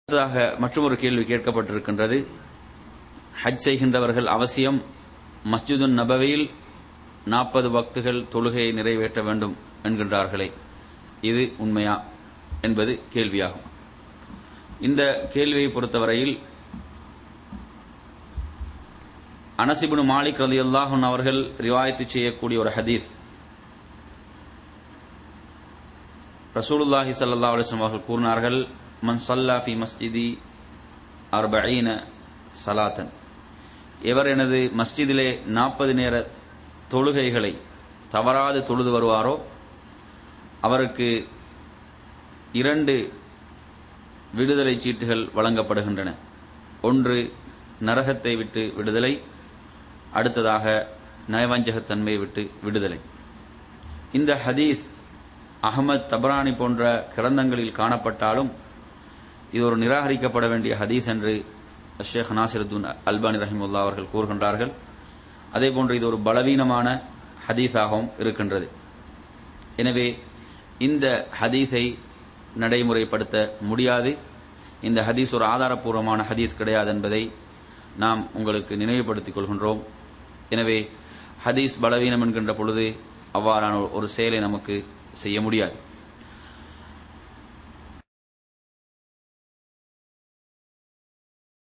அடுத்ததாக மற்றொரு கேள்வி கேட்கப்பட்டிருக்கின்றது ஹஜ் செய்கின்றவர்கள் அவசியம் மஸ்ஜிதுன் நபவியில் நாற்பது பக்துகள் தொழுகையை நிறைவேற்ற வேண்டும் என்கின்றார்களே இது உண்மையா என்பது கேள்வியாகும் இந்த கேள்வியை பொறுத்தவரையில் அனசிபுன் மாலிக் ரதி அல்லாஹன் அவர்கள் ரிவாயத்து செய்யக்கூடிய ஒரு ஹதீஸ் ரசூலுல்லாஹி சல்லா அலிஸ்லாம் அவர்கள் கூறினார்கள் மன் சல்லா ஃபி மஸ்ஜிதி அர்பீன சலாத்தன் எவர் எனது மஸ்ஜிதிலே நாற்பது நேர தொழுகைகளை தவறாது தொழுது வருவாரோ அவருக்கு இரண்டு விடுதலை சீட்டுகள் வழங்கப்படுகின்றன ஒன்று நரகத்தை விட்டு விடுதலை அடுத்ததாக நயவஞ்சகத்தன்மையை விட்டு விடுதலை இந்த ஹதீஸ் அகமது தபரானி போன்ற கிரந்தங்களில் காணப்பட்டாலும் இது ஒரு நிராகரிக்கப்பட வேண்டிய ஹதீஸ் என்று ஷேக் நாசிருத்தூன் அல்பானி ரஹிமுல்லா அவர்கள் கூறுகின்றார்கள் அதே போன்று இது ஒரு பலவீனமான ஹதீஸாகவும் இருக்கின்றது எனவே இந்த ஹதீஸை நடைமுறைப்படுத்த முடியாது இந்த ஹதீஸ் ஒரு ஆதாரப்பூர்வமான ஹதீஸ் கிடையாது என்பதை நாம் உங்களுக்கு நினைவுபடுத்திக் கொள்கின்றோம் எனவே ஹதீஸ் பலவீனம் என்கின்ற பொழுது அவ்வாறான ஒரு செயலை நமக்கு செய்ய முடியாது